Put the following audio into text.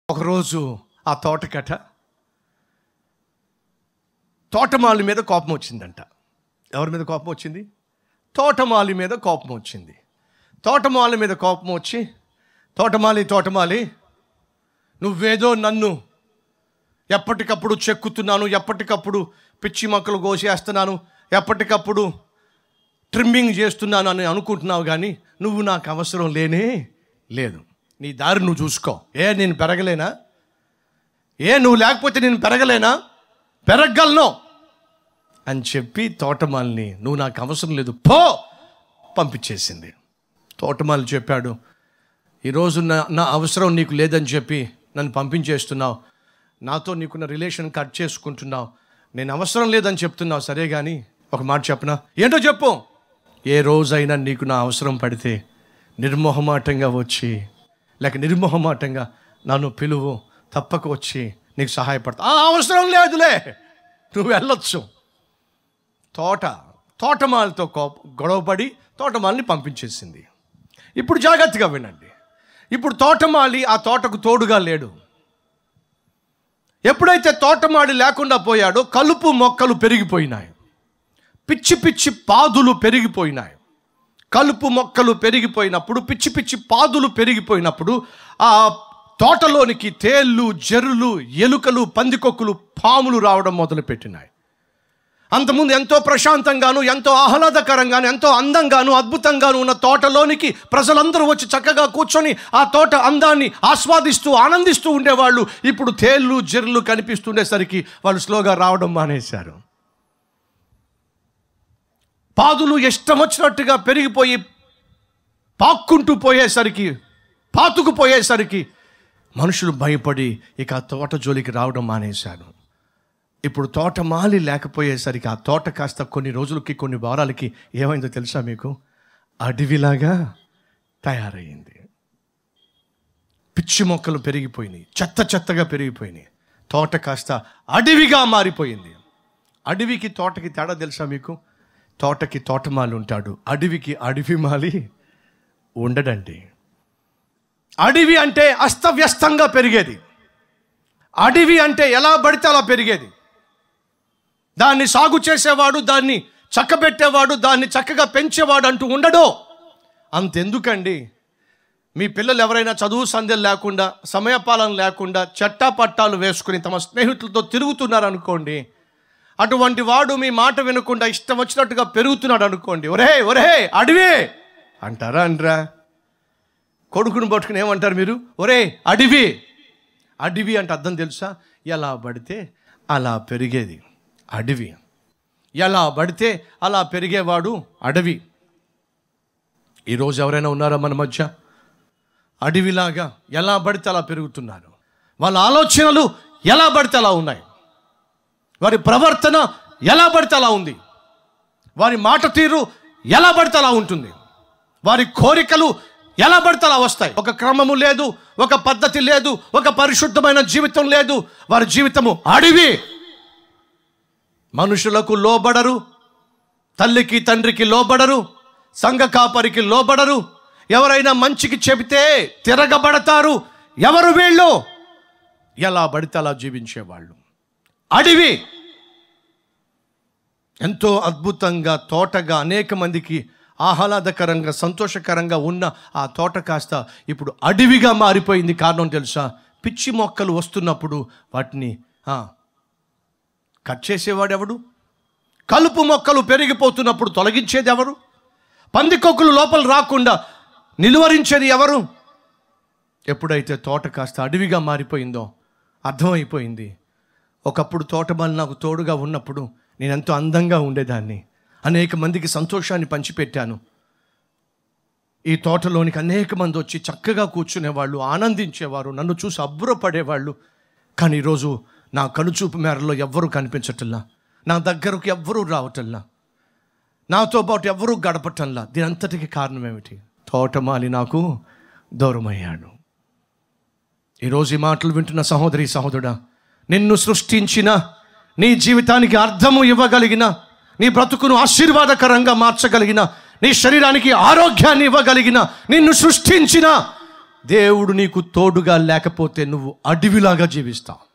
ఒకరోజు ఆ తోటకట తోటమాలి మీద కోపం వచ్చిందంట ఎవరి మీద కోపం వచ్చింది తోటమాలి మీద కోపం వచ్చింది తోటమాలి మీద కోపం వచ్చి తోటమాలి తోటమాలి నువ్వేదో నన్ను ఎప్పటికప్పుడు చెక్కుతున్నాను ఎప్పటికప్పుడు పిచ్చి మొక్కలు కోసేస్తున్నాను ఎప్పటికప్పుడు ట్రిమ్మింగ్ చేస్తున్నాను అని అనుకుంటున్నావు కానీ నువ్వు నాకు అవసరం లేనే లేదు నీ దారి నువ్వు చూసుకో ఏ నేను పెరగలేనా ఏ నువ్వు లేకపోతే నేను పెరగలేనా పెరగలను అని చెప్పి తోటమాలిని నువ్వు నాకు అవసరం లేదు పో పంపించేసింది తోటమాలి చెప్పాడు ఈరోజు నా నా అవసరం నీకు లేదని చెప్పి నన్ను పంపించేస్తున్నావు నాతో నీకున్న రిలేషన్ కట్ చేసుకుంటున్నావు నేను అవసరం లేదని చెప్తున్నావు సరే కానీ ఒక మాట చెప్పనా ఏంటో చెప్పు ఏ రోజైనా నీకు నా అవసరం పడితే నిర్మోహమాటంగా వచ్చి లేక నిర్మోహమాటంగా నన్ను పిలువు తప్పక వచ్చి నీకు సహాయపడతా "ఆ, అవసరం లేదులే నువ్వు వెళ్ళొచ్చు తోట తోటమాలతో కోప గొడవపడి తోటమాలిని పంపించేసింది ఇప్పుడు జాగ్రత్తగా వినండి ఇప్పుడు తోటమాలి ఆ తోటకు తోడుగా లేడు ఎప్పుడైతే తోటమాడి లేకుండా పోయాడో కలుపు మొక్కలు పెరిగిపోయినాయి పిచ్చి పిచ్చి పాదులు పెరిగిపోయినాయి కలుపు మొక్కలు పెరిగిపోయినప్పుడు పిచ్చి పిచ్చి పాదులు పెరిగిపోయినప్పుడు ఆ తోటలోనికి తేళ్ళు జర్రులు ఎలుకలు పందికొక్కులు పాములు రావడం మొదలుపెట్టినాయి అంతకుముందు ఎంతో ప్రశాంతంగాను ఎంతో ఆహ్లాదకరంగాను ఎంతో అందంగాను అద్భుతంగాను ఉన్న తోటలోనికి ప్రజలందరూ వచ్చి చక్కగా కూర్చొని ఆ తోట అందాన్ని ఆస్వాదిస్తూ ఆనందిస్తూ ఉండేవాళ్ళు ఇప్పుడు తేళ్ళు జెర్లు కనిపిస్తుండేసరికి వాళ్ళు స్లోగా రావడం మానేశారు పాదులు ఇష్టం వచ్చినట్టుగా పెరిగిపోయి పాక్కుంటూ పోయేసరికి పాతుకుపోయేసరికి మనుషులు భయపడి ఇక ఆ తోట జోలికి రావడం మానేశారు ఇప్పుడు తోట మాలి లేకపోయేసరికి ఆ తోట కాస్త కొన్ని రోజులకి కొన్ని వారాలకి ఏమైందో తెలుసా మీకు అడవిలాగా తయారయ్యింది పిచ్చి మొక్కలు పెరిగిపోయినాయి చెత్త చెత్తగా పెరిగిపోయినాయి తోట కాస్త అడవిగా మారిపోయింది అడవికి తోటకి తేడా తెలుసా మీకు తోటకి తోటమాలి ఉంటాడు అడవికి అడవి మాలి ఉండడండి అడవి అంటే అస్తవ్యస్తంగా పెరిగేది అడవి అంటే ఎలా పడితే అలా పెరిగేది దాన్ని సాగు చేసేవాడు దాన్ని చక్కబెట్టేవాడు దాన్ని చక్కగా పెంచేవాడు అంటూ ఉండడు అంతెందుకండి మీ పిల్లలు ఎవరైనా చదువు సంధ్యలు లేకుండా సమయపాలన లేకుండా చట్టా పట్టాలు వేసుకుని తమ స్నేహితులతో తిరుగుతున్నారు అనుకోండి అటువంటి వాడు మీ మాట వినకుండా ఇష్టం వచ్చినట్టుగా పెరుగుతున్నాడు అనుకోండి ఒరే ఒరే అడవి అంటారా అంటారా కొడుకుని పట్టుకుని ఏమంటారు మీరు ఒరే అడవి అడవి అంటే అర్థం తెలుసా ఎలా పడితే అలా పెరిగేది అడవి ఎలా పడితే అలా పెరిగేవాడు అడవి ఈరోజు ఎవరైనా ఉన్నారా మన మధ్య అడవిలాగా ఎలా పడితే అలా పెరుగుతున్నారు వాళ్ళ ఆలోచనలు ఎలా పడితే అలా ఉన్నాయి వారి ప్రవర్తన ఎలా పడితే అలా ఉంది వారి మాట తీరు ఎలా పడితే అలా ఉంటుంది వారి కోరికలు ఎలా పడితే అలా వస్తాయి ఒక క్రమము లేదు ఒక పద్ధతి లేదు ఒక పరిశుద్ధమైన జీవితం లేదు వారి జీవితము అడవి మనుషులకు లోబడరు తల్లికి తండ్రికి లోబడరు సంఘ కాపరికి లోబడరు ఎవరైనా మంచికి చెబితే తిరగబడతారు ఎవరు వీళ్ళు ఎలా పడితే అలా జీవించేవాళ్ళు అడవి ఎంతో అద్భుతంగా తోటగా అనేక మందికి ఆహ్లాదకరంగా సంతోషకరంగా ఉన్న ఆ తోట కాస్త ఇప్పుడు అడవిగా మారిపోయింది కారణం తెలుసా పిచ్చి మొక్కలు వస్తున్నప్పుడు వాటిని ఆ, కట్ చేసేవాడు ఎవడు కలుపు మొక్కలు పెరిగిపోతున్నప్పుడు తొలగించేది ఎవరు పందికొక్కులు లోపల రాకుండా నిలువరించేది ఎవరు ఎప్పుడైతే తోట కాస్త అడవిగా మారిపోయిందో అర్థమైపోయింది ఒకప్పుడు తోటమాలి నాకు తోడుగా ఉన్నప్పుడు నేను ఎంతో అందంగా ఉండేదాన్ని అనేక మందికి సంతోషాన్ని పంచిపెట్టాను ఈ తోటలోనికి అనేక మంది వచ్చి చక్కగా కూర్చునేవాళ్ళు ఆనందించేవారు నన్ను చూసి అబ్బురపడేవాళ్ళు కానీ ఈరోజు నా కనుచూపు మేరలో ఎవ్వరూ కనిపించటల్లా నా దగ్గరకు ఎవ్వరూ రావటల్లా నాతో పాటు ఎవ్వరూ గడపటంలా దీని అంతటికి కారణం ఏమిటి తోటమాలి నాకు దూరమయ్యాడు ఈరోజు ఈ మాటలు వింటున్న సహోదరి సహోదరుడా నిన్ను సృష్టించిన నీ జీవితానికి అర్థము ఇవ్వగలిగిన నీ బ్రతుకును ఆశీర్వాదకరంగా మార్చగలిగిన నీ శరీరానికి ఆరోగ్యాన్ని ఇవ్వగలిగిన నిన్ను సృష్టించిన దేవుడు నీకు తోడుగా లేకపోతే నువ్వు అడవిలాగా జీవిస్తావు